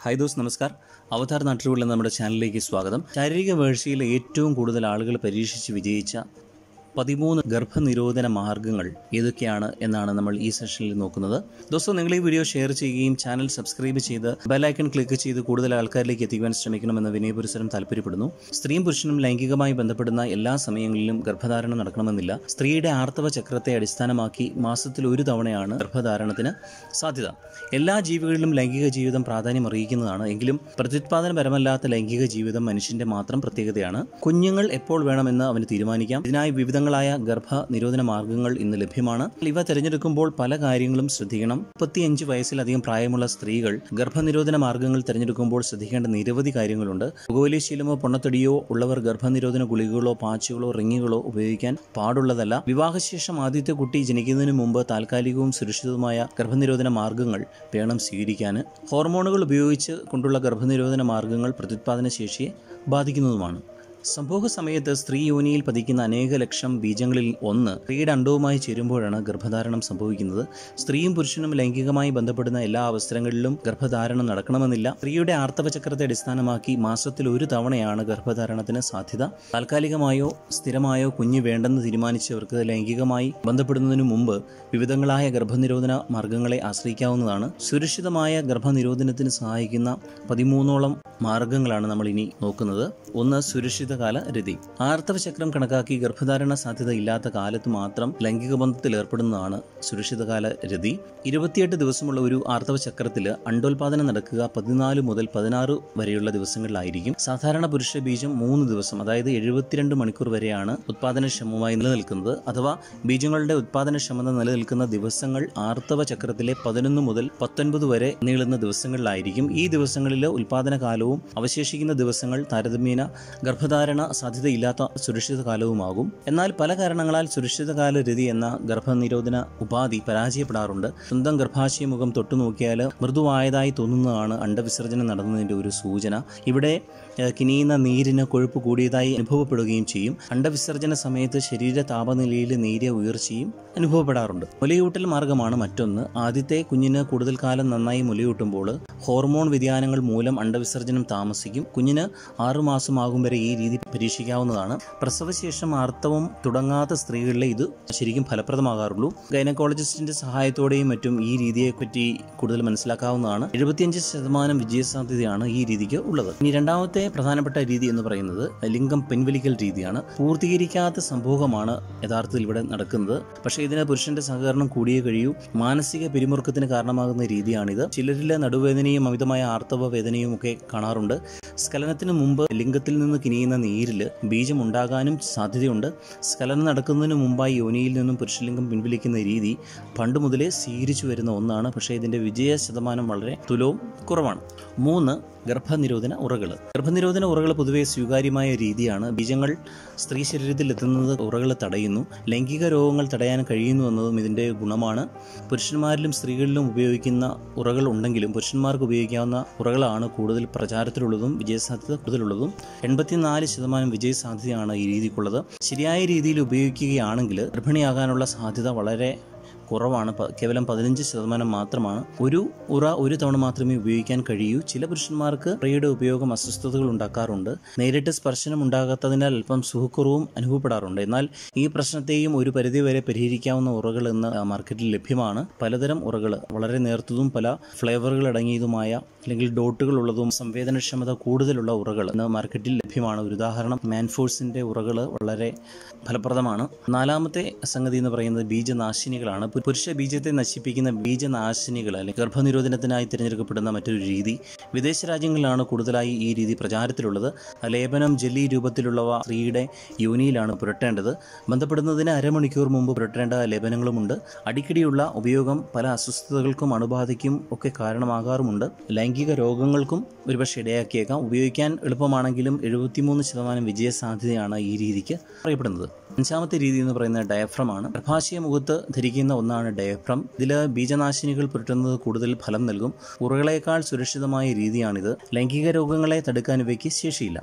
hi those നമസ്കാർ അവതാർ നാട്ടിലുള്ള നമ്മുടെ ചാനലിലേക്ക് സ്വാഗതം ശാരീരിക വീഴ്ചയിൽ ഏറ്റവും കൂടുതൽ ആളുകൾ പരീക്ഷിച്ച് വിജയിച്ച പതിമൂന്ന് ഗർഭനിരോധന മാർഗങ്ങൾ ഏതൊക്കെയാണ് എന്നാണ് നമ്മൾ ഈ സെഷനിൽ നോക്കുന്നത് ദോസ്തം നിങ്ങൾ ഈ വീഡിയോ ഷെയർ ചെയ്യുകയും ചാനൽ സബ്സ്ക്രൈബ് ചെയ്ത് ബെലൈക്കൺ ക്ലിക്ക് ചെയ്ത് കൂടുതൽ ആൾക്കാരിലേക്ക് എത്തിക്കുവാൻ ശ്രമിക്കണമെന്ന് വിനയപുരസരം താല്പര്യപ്പെടുന്നു സ്ത്രീയും പുരുഷനും ലൈംഗികമായി ബന്ധപ്പെടുന്ന എല്ലാ സമയങ്ങളിലും ഗർഭധാരണം നടക്കണമെന്നില്ല സ്ത്രീയുടെ ആർത്തവ ചക്രത്തെ അടിസ്ഥാനമാക്കി മാസത്തിൽ ഒരു തവണയാണ് ഗർഭധാരണത്തിന് സാധ്യത എല്ലാ ജീവികളിലും ലൈംഗിക ജീവിതം പ്രാധാന്യം അറിയിക്കുന്നതാണ് എങ്കിലും പ്രത്യുത്പാദനപരമല്ലാത്ത ലൈംഗിക ജീവിതം മനുഷ്യന്റെ മാത്രം പ്രത്യേകതയാണ് കുഞ്ഞുങ്ങൾ എപ്പോൾ വേണമെന്ന് അവന് തീരുമാനിക്കാം ഇതിനായി വിവിധങ്ങളായ ഗർഭ നിരോധന മാർഗങ്ങൾ ഇന്ന് ലഭ്യമാണ് ഇവ തിരഞ്ഞെടുക്കുമ്പോൾ പല കാര്യങ്ങളും ശ്രദ്ധിക്കണം മുപ്പത്തിയഞ്ച് വയസ്സിലധികം പ്രായമുള്ള സ്ത്രീകൾ ഗർഭനിരോധന മാർഗങ്ങൾ തിരഞ്ഞെടുക്കുമ്പോൾ ശ്രദ്ധിക്കേണ്ട നിരവധി കാര്യങ്ങളുണ്ട് പുകവലിശീലമോ പൊണ്ണത്തടിയോ ഉള്ളവർ ഗർഭനിരോധന ഗുളികകളോ പാച്ചുകളോ റിങ്ങുകളോ ഉപയോഗിക്കാൻ പാടുള്ളതല്ല വിവാഹശേഷം ആദ്യത്തെ കുട്ടി ജനിക്കുന്നതിന് മുമ്പ് താൽക്കാലികവും സുരക്ഷിതവുമായ ഗർഭനിരോധന മാർഗങ്ങൾ വേണം സ്വീകരിക്കാൻ ഹോർമോണുകൾ ഉപയോഗിച്ച് കൊണ്ടുള്ള ഗർഭനിരോധന മാർഗങ്ങൾ പ്രത്യുത്പാദന ശേഷിയെ ബാധിക്കുന്നതുമാണ് സംഭവ സമയത്ത് സ്ത്രീ യോനിയിൽ പതിക്കുന്ന അനേക ലക്ഷം ബീജങ്ങളിൽ ഒന്ന് സ്ത്രീയുടെ അണ്ടവുമായി ചേരുമ്പോഴാണ് ഗർഭധാരണം സംഭവിക്കുന്നത് സ്ത്രീയും പുരുഷനും ലൈംഗികമായി ബന്ധപ്പെടുന്ന എല്ലാ അവസരങ്ങളിലും ഗർഭധാരണം നടക്കണമെന്നില്ല സ്ത്രീയുടെ ആർത്തവ ചക്രത്തെ അടിസ്ഥാനമാക്കി മാസത്തിൽ ഒരു തവണയാണ് ഗർഭധാരണത്തിന് സാധ്യത താൽക്കാലികമായോ സ്ഥിരമായോ കുഞ്ഞ് വേണ്ടെന്ന് തീരുമാനിച്ചവർക്ക് ലൈംഗികമായി ബന്ധപ്പെടുന്നതിനു മുമ്പ് വിവിധങ്ങളായ ഗർഭനിരോധന മാർഗങ്ങളെ ആശ്രയിക്കാവുന്നതാണ് സുരക്ഷിതമായ ഗർഭനിരോധനത്തിന് സഹായിക്കുന്ന പതിമൂന്നോളം മാർഗങ്ങളാണ് നമ്മൾ ഇനി നോക്കുന്നത് ഒന്ന് സുരക്ഷിതകാല രതി ആർത്തവ ചക്രം കണക്കാക്കി ഗർഭധാരണ സാധ്യത ഇല്ലാത്ത കാലത്ത് മാത്രം ലൈംഗിക ബന്ധത്തിൽ ഏർപ്പെടുന്നതാണ് സുരക്ഷിതകാല രതി ഇരുപത്തിയെട്ട് ദിവസമുള്ള ഒരു ആർത്തവ ചക്രത്തിൽ അണ്ടോൽപാദനം നടക്കുക പതിനാല് മുതൽ പതിനാറ് വരെയുള്ള ദിവസങ്ങളിലായിരിക്കും സാധാരണ പുരുഷ ബീജം മൂന്ന് ദിവസം അതായത് എഴുപത്തിരണ്ട് മണിക്കൂർ വരെയാണ് ഉത്പാദനക്ഷമമായി നിലനിൽക്കുന്നത് അഥവാ ബീജങ്ങളുടെ ഉത്പാദനക്ഷമത നിലനിൽക്കുന്ന ദിവസങ്ങൾ ആർത്തവ ചക്രത്തിലെ പതിനൊന്ന് മുതൽ പത്തൊൻപത് വരെ നീളുന്ന ദിവസങ്ങളിലായിരിക്കും ഈ ദിവസങ്ങളിൽ ഉൽപാദന കാലവും അവശേഷിക്കുന്ന ദിവസങ്ങൾ താരതമ്യേന ഗർഭധാരണ സാധ്യതയില്ലാത്ത സുരക്ഷിത കാലവുമാകും എന്നാൽ പല കാരണങ്ങളാൽ സുരക്ഷിതകാല രതി എന്ന ഗർഭനിരോധന ഉപാധി പരാജയപ്പെടാറുണ്ട് സ്വന്തം ഗർഭാശയ മുഖം തൊട്ടുനോക്കിയാൽ മൃദുവായതായി തോന്നുന്നതാണ് അണ്ടവിസർജനം നടന്നതിൻ്റെ ഒരു സൂചന ഇവിടെ ഏഹ്, കിനിയുന്ന നീരിന് കൊഴുപ്പ് കൂടിയതായി അനുഭവപ്പെടുകയും ചെയ്യും അണ്ടവിസർജന സമയത്ത് ശരീര താപനിലയിൽ നേരിയ ഉയർച്ചയും അനുഭവപ്പെടാറുണ്ട് മുലയൂട്ടൽ മാർഗമാണ് മറ്റൊന്ന് ആദ്യത്തെ കുഞ്ഞിന് കൂടുതൽ കാലം നന്നായി മുലയൂട്ടുമ്പോൾ ഹോർമോൺ വ്യതിയാനങ്ങൾ മൂലം അണ്ടവിസർജനം താമസിക്കും കുഞ്ഞിന് ആറുമാസമാകും വരെ ഈ രീതി പരീക്ഷിക്കാവുന്നതാണ് പ്രസവശേഷം ആർത്തവം തുടങ്ങാത്ത സ്ത്രീകളിലെ ഇത് ശരിക്കും ഫലപ്രദമാകാറുള്ളൂ ഗൈനക്കോളജിസ്റ്റിന്റെ സഹായത്തോടെയും മറ്റും ഈ രീതിയെപ്പറ്റി കൂടുതൽ മനസ്സിലാക്കാവുന്നതാണ് എഴുപത്തിയഞ്ച് ശതമാനം വിജയസാധ്യതയാണ് ഈ രീതിക്ക് ഉള്ളത് ഇനി രണ്ടാമത്തെ പ്രധാനപ്പെട്ട രീതി എന്ന് പറയുന്നത് ലിംഗം പിൻവലിക്കൽ രീതിയാണ് പൂർത്തീകരിക്കാത്ത സംഭവമാണ് യഥാർത്ഥത്തിൽ ഇവിടെ നടക്കുന്നത് പക്ഷേ ഇതിന് പുരുഷന്റെ സഹകരണം കൂടിയേ കഴിയൂ മാനസിക പിരിമുറുക്കത്തിന് കാരണമാകുന്ന രീതിയാണിത് ചിലരിലെ നടുവേദനയും അമിതമായ ആർത്തവ വേദനയും ഒക്കെ കാണാറുണ്ട് സ്ഖലനത്തിന് മുമ്പ് ലിംഗത്തിൽ നിന്ന് കിനിയുന്ന നീരിൽ ബീജം ഉണ്ടാകാനും സാധ്യതയുണ്ട് സ്ഖലനം നടക്കുന്നതിന് മുമ്പായി യോനിയിൽ നിന്നും പുരുഷലിംഗം പിൻവലിക്കുന്ന രീതി പണ്ട് മുതലേ സ്വീകരിച്ചു വരുന്ന ഒന്നാണ് പക്ഷേ ഇതിന്റെ വിജയ ശതമാനം വളരെ തുലവും കുറവാണ് മൂന്ന് ഗർഭനിരോധന ഉറകൾ ഗർഭനിരോധന ഉറകൾ പൊതുവെ സ്വീകാര്യമായ രീതിയാണ് ബീജങ്ങൾ സ്ത്രീ ശരീരത്തിൽ എത്തുന്നത് ഉറകൾ തടയുന്നു ലൈംഗിക രോഗങ്ങൾ തടയാൻ കഴിയുന്നു എന്നതും ഇതിൻ്റെ ഗുണമാണ് പുരുഷന്മാരിലും സ്ത്രീകളിലും ഉപയോഗിക്കുന്ന ഉറകൾ ഉണ്ടെങ്കിലും പുരുഷന്മാർക്ക് ഉപയോഗിക്കാവുന്ന ഉറകളാണ് കൂടുതൽ പ്രചാരത്തിലുള്ളതും വിജയസാധ്യത കൂടുതലുള്ളതും എൺപത്തിനാല് ശതമാനം വിജയസാധ്യതയാണ് ഈ രീതിക്കുള്ളത് ശരിയായ രീതിയിൽ ഉപയോഗിക്കുകയാണെങ്കിൽ ഗർഭിണിയാകാനുള്ള സാധ്യത വളരെ കുറവാണ് പ- കേവലം പതിനഞ്ച് ശതമാനം മാത്രമാണ് ഒരു ഉറ ഒരു തവണ മാത്രമേ ഉപയോഗിക്കാൻ കഴിയൂ ചില പുരുഷന്മാർക്ക് ഉറയുടെ ഉപയോഗം അസ്വസ്ഥതകൾ ഉണ്ടാക്കാറുണ്ട് നേരിട്ട് സ്പർശനം ഉണ്ടാകാത്തതിനാൽ അല്പം സുഖക്കുറവും അനുഭവപ്പെടാറുണ്ട് എന്നാൽ ഈ പ്രശ്നത്തെയും ഒരു പരിധിവരെ പരിഹരിക്കാവുന്ന ഉറകൾ ഇന്ന് ആ, മാർക്കറ്റിൽ ലഭ്യമാണ് പലതരം ഉറകൾ വളരെ നേർത്തതും പല ഫ്ലേവറുകൾ അടങ്ങിയതുമായ അല്ലെങ്കിൽ ഡോട്ടുകൾ ഉള്ളതും സംവേദനക്ഷമത കൂടുതലുള്ള ഉറകൾ ഇന്ന് മാർക്കറ്റിൽ ലഭ്യമാണ് ഒരു ഉദാഹരണം മാൻഫോഴ്സിന്റെ ഉറകൾ വളരെ ഫലപ്രദമാണ് നാലാമത്തെ സംഗതി എന്ന് പറയുന്നത് ബീജനാശിനികളാണ് പു- പുരുഷ ബീജത്തെ നശിപ്പിക്കുന്ന ബീജനാശിനികൾ അല്ലെങ്കിൽ ഗർഭനിരോധനത്തിനായി തിരഞ്ഞെടുക്കപ്പെടുന്ന മറ്റൊരു രീതി വിദേശ രാജ്യങ്ങളിലാണ് കൂടുതലായി ഈ രീതി പ്രചാരത്തിലുള്ളത് ലേപനം ജെല്ലി രൂപത്തിലുള്ളവ സ്ത്രീയുടെ യോനിയിലാണ് പുരട്ടേണ്ടത് ബന്ധപ്പെടുന്നതിന് അരമണിക്കൂർ മുമ്പ് പുരട്ടേണ്ട ലേപനങ്ങളുമുണ്ട് അടിക്കടിയുള്ള ഉപയോഗം പല അസ്വസ്ഥതകൾക്കും അണുബാധയ്ക്കും ഒക്കെ കാരണമാകാറുമുണ്ട് ലൈംഗിക രോഗങ്ങൾക്കും ഒരുപക്ഷെ ഇടയാക്കിയേക്കാം ഉപയോഗിക്കാൻ എളുപ്പമാണെങ്കിലും എഴുപത്തിമൂന്ന് ശതമാനം വിജയസാധ്യതയാണ് ഈ രീതിക്ക് പറയപ്പെടുന്നത് അഞ്ചാമത്തെ രീതി എന്ന് പറയുന്നത് ഡയഫ്രം ആണ് ഗർഭാശയ മുഖത്ത് ധരിക്കുന്ന ഒന്നാണ് ഡയഫ്രം ഇതിൽ ബീജനാശിനികൾ പുരട്ടുന്നത് കൂടുതൽ ഫലം നൽകും ഉറകളേക്കാൾ സുരക്ഷിതമായ രീതിയാണിത് ലൈംഗിക രോഗങ്ങളെ തടുക്കാൻ ഇവയ്ക്ക് ശേഷിയില്ല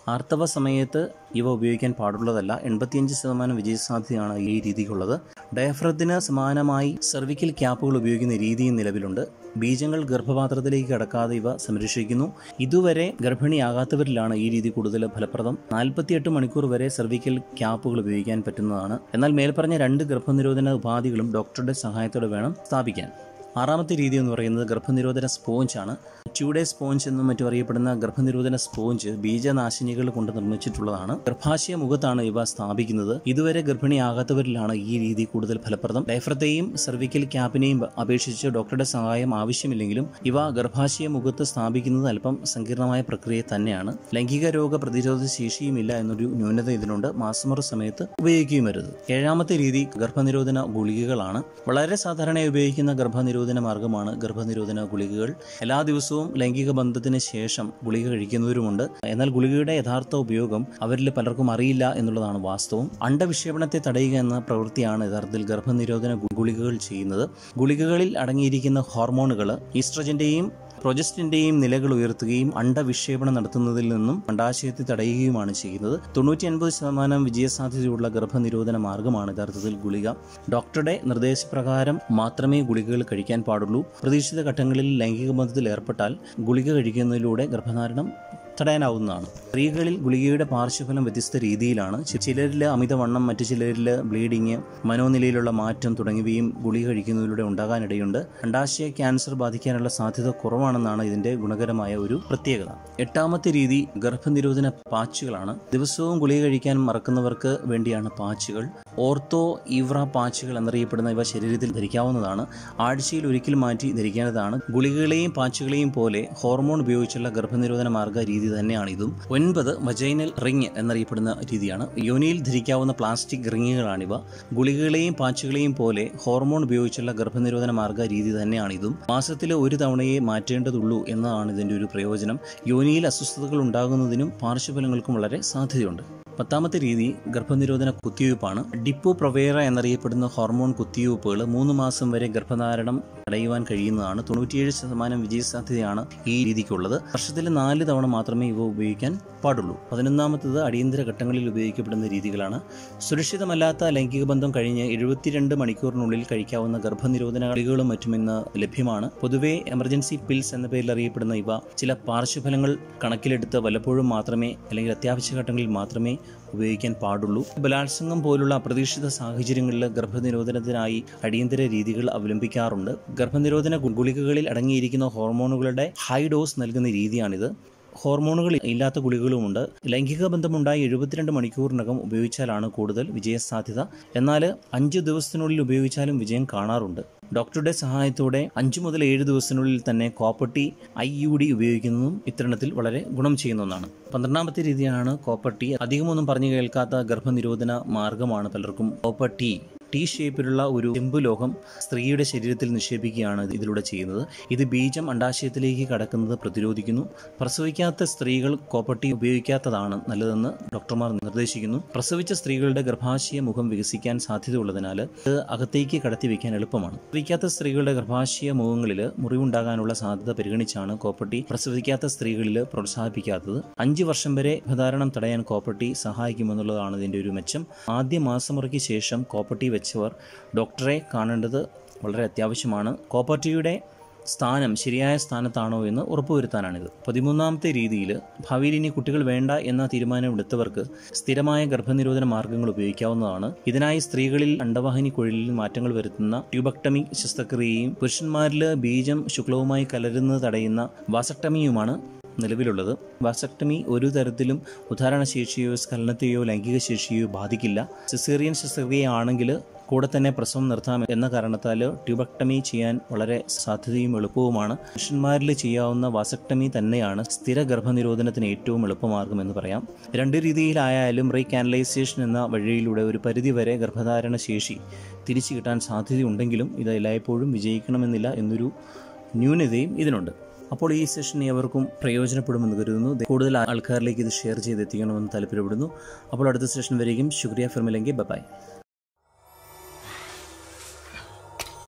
ആർത്തവ സമയത്ത് ഇവ ഉപയോഗിക്കാൻ പാടുള്ളതല്ല എൺപത്തിയഞ്ച് ശതമാനം വിജയസാധ്യതയാണ് ഈ രീതിക്കുള്ളത് ഡയഫ്രത്തിന് സമാനമായി സെർവിക്കൽ ക്യാപ്പുകൾ ഉപയോഗിക്കുന്ന രീതിയും നിലവിലുണ്ട് ബീജങ്ങൾ ഗർഭപാത്രത്തിലേക്ക് കടക്കാതെ ഇവ സംരക്ഷിക്കുന്നു ഇതുവരെ ഗർഭിണിയാകാത്തവരിലാണ് ഈ രീതി കൂടുതൽ ഫലപ്രദം നാൽപ്പത്തിയെട്ട് മണിക്കൂർ വരെ സെർവിക്കൽ ക്യാപ്പുകൾ ഉപയോഗിക്കാൻ പറ്റുന്നതാണ് എന്നാൽ മേൽപ്പറഞ്ഞ രണ്ട് ഗർഭനിരോധന ഉപാധികളും ഡോക്ടറുടെ സഹായത്തോടെ വേണം സ്ഥാപിക്കാൻ ആറാമത്തെ രീതി എന്ന് പറയുന്നത് ഗർഭനിരോധന സ്പോഞ്ച് ആണ് ട്യൂഡേ സ്പോഞ്ച് എന്നും മറ്റും അറിയപ്പെടുന്ന ഗർഭനിരോധന സ്പോഞ്ച് ബീജനാശിനികൾ കൊണ്ട് നിർമ്മിച്ചിട്ടുള്ളതാണ് ഗർഭാശയ മുഖത്താണ് ഇവ സ്ഥാപിക്കുന്നത് ഇതുവരെ ഗർഭിണിയാകാത്തവരിലാണ് ഈ രീതി കൂടുതൽ ഫലപ്രദം ഡയഫ്രത്തെയും സെർവിക്കൽ ക്യാപ്പിനെയും അപേക്ഷിച്ച് ഡോക്ടറുടെ സഹായം ആവശ്യമില്ലെങ്കിലും ഇവ ഗർഭാശയ മുഖത്ത് സ്ഥാപിക്കുന്നത് അല്പം സങ്കീർണമായ പ്രക്രിയ തന്നെയാണ് ലൈംഗിക രോഗ പ്രതിരോധ ശേഷിയുമില്ല എന്നൊരു ന്യൂനത ഇതിനുണ്ട് മാസമുറ സമയത്ത് ഉപയോഗിക്കുകയും വരുത് ഏഴാമത്തെ രീതി ഗർഭനിരോധന ഗുളികകളാണ് വളരെ സാധാരണയായി ഉപയോഗിക്കുന്ന ഗർഭനിരോധന മാർഗമാണ് ഗർഭനിരോധന ഗുളികകൾ എല്ലാ ദിവസവും ലൈംഗിക ബന്ധത്തിന് ശേഷം ഗുളിക കഴിക്കുന്നവരുമുണ്ട് എന്നാൽ ഗുളികയുടെ യഥാർത്ഥ ഉപയോഗം അവരിൽ പലർക്കും അറിയില്ല എന്നുള്ളതാണ് വാസ്തവം അണ്ടവിക്ഷേപണത്തെ തടയുക എന്ന പ്രവൃത്തിയാണ് യഥാർത്ഥത്തിൽ ഗർഭനിരോധന ഗുളികകൾ ചെയ്യുന്നത് ഗുളികകളിൽ അടങ്ങിയിരിക്കുന്ന ഹോർമോണുകൾ ഈസ്ട്രജന്റെയും പ്രൊജസ്റ്റിന്റെയും നിലകൾ ഉയർത്തുകയും അണ്ടവിക്ഷേപണം നടത്തുന്നതിൽ നിന്നും അണ്ടാശയത്തെ തടയുകയുമാണ് ചെയ്യുന്നത് തൊണ്ണൂറ്റി അൻപത് ശതമാനം വിജയസാധ്യതയുള്ള ഗർഭനിരോധന മാർഗമാണ് യഥാർത്ഥത്തിൽ ഗുളിക ഡോക്ടറുടെ നിർദ്ദേശപ്രകാരം മാത്രമേ ഗുളികകൾ കഴിക്കാൻ പാടുള്ളൂ പ്രതീക്ഷിത ഘട്ടങ്ങളിൽ ലൈംഗിക ബന്ധത്തിൽ ഏർപ്പെട്ടാൽ ഗുളിക കഴിക്കുന്നതിലൂടെ ഗർഭധാരണം തടയാനാവുന്നതാണ് സ്ത്രീകളിൽ ഗുളികയുടെ പാർശ്വഫലം വ്യത്യസ്ത രീതിയിലാണ് ചി- ചിലരിൽ അമിതവണ്ണം മറ്റു ചിലരിൽ ബ്ലീഡിങ് മനോനിലയിലുള്ള മാറ്റം തുടങ്ങിയവയും ഗുളിക കഴിക്കുന്നതിലൂടെ ഉണ്ടാകാനിടയുണ്ട് അണ്ടാശയ ക്യാൻസർ ബാധിക്കാനുള്ള സാധ്യത കുറവാണെന്നാണ് ഇതിന്റെ ഗുണകരമായ ഒരു പ്രത്യേകത എട്ടാമത്തെ രീതി ഗർഭനിരോധന പാച്ചുകളാണ് ദിവസവും ഗുളിക കഴിക്കാൻ മറക്കുന്നവർക്ക് വേണ്ടിയാണ് പാച്ചുകൾ ഓർത്തോ ഇവ്ര പാച്ചുകൾ എന്നറിയപ്പെടുന്ന ഇവ ശരീരത്തിൽ ധരിക്കാവുന്നതാണ് ആഴ്ചയിൽ ഒരിക്കൽ മാറ്റി ധരിക്കേണ്ടതാണ് ഗുളികകളെയും പാച്ചുകളെയും പോലെ ഹോർമോൺ ഉപയോഗിച്ചുള്ള ഗർഭനിരോധന മാർഗ രീതി തന്നെയാണ് ഇതും ഒൻപത് വജൈനൽ റിങ് എന്നറിയപ്പെടുന്ന രീതിയാണ് യോനിയിൽ ധരിക്കാവുന്ന പ്ലാസ്റ്റിക് റിങ്ങുകളാണിവ ഗുളികകളെയും പാച്ചുകളെയും പോലെ ഹോർമോൺ ഉപയോഗിച്ചുള്ള ഗർഭനിരോധന മാർഗ രീതി തന്നെയാണ് ഇതും മാസത്തിൽ ഒരു തവണയെ മാറ്റേണ്ടതുള്ളൂ എന്നതാണ് ഇതിന്റെ ഒരു പ്രയോജനം യോനിയിൽ അസ്വസ്ഥതകൾ ഉണ്ടാകുന്നതിനും പാർശ്വഫലങ്ങൾക്കും വളരെ സാധ്യതയുണ്ട് പത്താമത്തെ രീതി ഗർഭനിരോധന കുത്തിവയ്പ്പാണ് ഡിപ്പോ പ്രൊവേറ എന്നറിയപ്പെടുന്ന ഹോർമോൺ കുത്തിവയ്പ്പുകൾ മൂന്ന് മാസം വരെ ഗർഭധാരണം തടയുവാൻ കഴിയുന്നതാണ് തൊണ്ണൂറ്റിയേഴ് ശതമാനം വിജയസാധ്യതയാണ് ഈ രീതിക്കുള്ളത് വർഷത്തിൽ നാല് തവണ മാത്രമേ ഇവ ഉപയോഗിക്കാൻ പാടുള്ളൂ പതിനൊന്നാമത്തത് അടിയന്തര ഘട്ടങ്ങളിൽ ഉപയോഗിക്കപ്പെടുന്ന രീതികളാണ് സുരക്ഷിതമല്ലാത്ത ലൈംഗിക ബന്ധം കഴിഞ്ഞ് എഴുപത്തിരണ്ട് മണിക്കൂറിനുള്ളിൽ കഴിക്കാവുന്ന ഗർഭനിരോധന ഗുളികകളും മറ്റും ഇന്ന് ലഭ്യമാണ് പൊതുവെ എമർജൻസി പിൽസ് എന്ന പേരിൽ അറിയപ്പെടുന്ന ഇവ ചില പാർശ്വഫലങ്ങൾ കണക്കിലെടുത്ത് വല്ലപ്പോഴും മാത്രമേ അല്ലെങ്കിൽ അത്യാവശ്യ ഘട്ടങ്ങളിൽ മാത്രമേ ഉപയോഗിക്കാൻ പാടുള്ളൂ ബലാത്സംഗം പോലുള്ള അപ്രതീക്ഷിത സാഹചര്യങ്ങളിൽ ഗർഭനിരോധനത്തിനായി അടിയന്തര രീതികൾ അവലംബിക്കാറുണ്ട് ഗർഭനിരോധന ഗു- ഗുളികകളിൽ അടങ്ങിയിരിക്കുന്ന ഹോർമോണുകളുടെ ഹൈ ഡോസ് നൽകുന്ന രീതിയാണിത് ഹോർമോണുകൾ ഇല്ലാത്ത ഗുളികകളുമുണ്ട് ലൈംഗിക ബന്ധമുണ്ടായി എഴുപത്തിരണ്ട് മണിക്കൂറിനകം ഉപയോഗിച്ചാലാണ് കൂടുതൽ വിജയസാധ്യത എന്നാൽ അഞ്ച് ദിവസത്തിനുള്ളിൽ ഉപയോഗിച്ചാലും വിജയം കാണാറുണ്ട് ഡോക്ടറുടെ സഹായത്തോടെ അഞ്ചു മുതൽ ഏഴ് ദിവസത്തിനുള്ളിൽ തന്നെ കോപ്പട്ടി ഐ യു ഡി ഉപയോഗിക്കുന്നതും ഇത്തരണത്തിൽ വളരെ ഗുണം ചെയ്യുന്ന ഒന്നാണ് പന്ത്രണ്ടാമത്തെ രീതിയാണ് കോപ്പട്ടി അധികമൊന്നും പറഞ്ഞു കേൾക്കാത്ത ഗർഭനിരോധന മാർഗമാണ് പലർക്കും കോപ്പട്ടി ടി ഷേപ്പിലുള്ള ഒരു ചെമ്പ് ലോഹം സ്ത്രീയുടെ ശരീരത്തിൽ നിക്ഷേപിക്കുകയാണ് ഇതിലൂടെ ചെയ്യുന്നത് ഇത് ബീജം അണ്ടാശയത്തിലേക്ക് കടക്കുന്നത് പ്രതിരോധിക്കുന്നു പ്രസവിക്കാത്ത സ്ത്രീകൾ കോപ്പട്ടി ഉപയോഗിക്കാത്തതാണ് നല്ലതെന്ന് ഡോക്ടർമാർ നിർദ്ദേശിക്കുന്നു പ്രസവിച്ച സ്ത്രീകളുടെ ഗർഭാശയ മുഖം വികസിക്കാൻ സാധ്യതയുള്ളതിനാൽ ഇത് അകത്തേക്ക് കടത്തി വയ്ക്കാൻ എളുപ്പമാണ് പ്രസവിക്കാത്ത സ്ത്രീകളുടെ ഗർഭാശയ മുഖങ്ങളിൽ മുറിവുണ്ടാകാനുള്ള സാധ്യത പരിഗണിച്ചാണ് കോപ്പട്ടി പ്രസവിക്കാത്ത സ്ത്രീകളിൽ പ്രോത്സാഹിപ്പിക്കാത്തത് അഞ്ച് വർഷം വരെ ഗർഭധാരണം തടയാൻ കോപ്പട്ടി സഹായിക്കുമെന്നുള്ളതാണ് ഇതിന്റെ ഒരു മെച്ചം ആദ്യ മാസമുറയ്ക്ക് ശേഷം കോപ്പട്ടി വെച്ചവർ ഡോക്ടറെ കാണേണ്ടത് വളരെ അത്യാവശ്യമാണ് കോപ്പട്ടിയുടെ സ്ഥാനം ശരിയായ സ്ഥാനത്താണോ എന്ന് ഉറപ്പുവരുത്താനാണിത് പതിമൂന്നാമത്തെ രീതിയിൽ ഭാവിയിൽ ഇനി കുട്ടികൾ വേണ്ട എന്ന തീരുമാനമെടുത്തവർക്ക് സ്ഥിരമായ ഗർഭനിരോധന മാർഗങ്ങൾ ഉപയോഗിക്കാവുന്നതാണ് ഇതിനായി സ്ത്രീകളിൽ അണ്ടവാഹിനി കുഴലിൽ മാറ്റങ്ങൾ വരുത്തുന്ന ട്യൂബക്ടമി ശസ്ത്രക്രിയയും പുരുഷന്മാരിൽ ബീജം ശുക്ലവുമായി കലരുന്നത് തടയുന്ന വാസക്ടമിയുമാണ് നിലവിലുള്ളത് വാസക്ടമി ഒരു തരത്തിലും ഉദാഹരണശേഷിയോ സ്ഖലനത്തെയോ ലൈംഗിക ശേഷിയോ ബാധിക്കില്ല സിസേറിയൻ ശസ്ത്രക്രിയയാണെങ്കിൽ കൂടെ തന്നെ പ്രസവം നിർത്താം എന്ന കാരണത്താൽ ട്യൂബക്ടമി ചെയ്യാൻ വളരെ സാധ്യതയും എളുപ്പവുമാണ് പുരുഷന്മാരിൽ ചെയ്യാവുന്ന വാസക്ടമി തന്നെയാണ് സ്ഥിര ഗർഭനിരോധനത്തിന് ഏറ്റവും എളുപ്പമാർഗം എന്ന് പറയാം രണ്ട് രീതിയിലായാലും റീകാനലൈസേഷൻ എന്ന വഴിയിലൂടെ ഒരു പരിധിവരെ ഗർഭധാരണ ശേഷി തിരിച്ചു കിട്ടാൻ സാധ്യതയുണ്ടെങ്കിലും ഇത് എല്ലായ്പ്പോഴും വിജയിക്കണമെന്നില്ല എന്നൊരു ന്യൂനതയും ഇതിനുണ്ട് അപ്പോൾ ഈ സെഷൻ ഏവർക്കും പ്രയോജനപ്പെടുമെന്ന് കരുതുന്നു കൂടുതൽ ആൾക്കാരിലേക്ക് ഇത് ഷെയർ ചെയ്ത് എത്തിക്കണമെന്ന് താല്പര്യപ്പെടുന്നു അപ്പോൾ അടുത്ത സെഷൻ വരെയും ശുക്രിയ ഫിർമിലെങ്കിൽ ബൈ